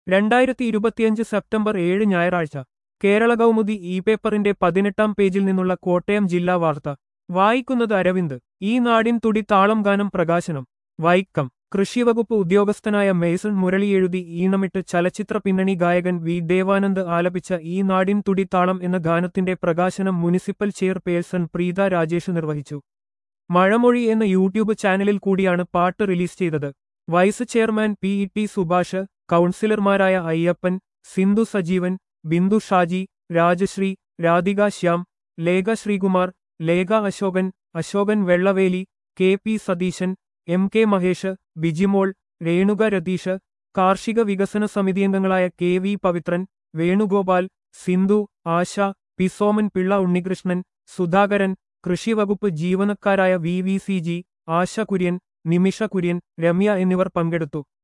രണ്ടായിരത്തി ഇരുപത്തിയഞ്ച് സെപ്റ്റംബർ ഏഴ് ഞായറാഴ്ച കേരള കൗമുദി ഇ പേപ്പറിന്റെ പതിനെട്ടാം പേജിൽ നിന്നുള്ള കോട്ടയം ജില്ലാ വാർത്ത വായിക്കുന്നത് അരവിന്ദ് ഈ നാടിൻ തുടി താളം ഗാനം പ്രകാശനം വൈക്കം കൃഷിവകുപ്പ് ഉദ്യോഗസ്ഥനായ മേസൺ മുരളി എഴുതി ഈണമിട്ട് ചലച്ചിത്ര പിന്നണി ഗായകൻ വി ദേവാനന്ദ് ആലപിച്ച ഈ നാടിൻ തുടി താളം എന്ന ഗാനത്തിന്റെ പ്രകാശനം മുനിസിപ്പൽ ചെയർപേഴ്സൺ പ്രീത രാജേഷ് നിർവഹിച്ചു മഴമൊഴി എന്ന യൂട്യൂബ് ചാനലിൽ കൂടിയാണ് പാട്ട് റിലീസ് ചെയ്തത് vice chairman P E T Subhash കൗൺസിലർമാരായ Ayyappan Sindhu Sajeevan Bindu Shaji Rajasree Radhika Shyam Lekha Sreekumar Lekha Ashokan Ashokan Vellaveli K P Satheesan M K Mahesh Bijimol Renuka Ratheesh കാർഷിക വികസന സമിതിയംഗങ്ങളായ K V Pavithran Venugopal Sindhu Asha P Soman Pillai Unnikrishnan Sudhakaran കൃഷിവകുപ്പ് ജീവനക്കാരായ V V C G Asha Kurian Nimisha Kurian Ramya എന്നിവർ പങ്കെടുത്തു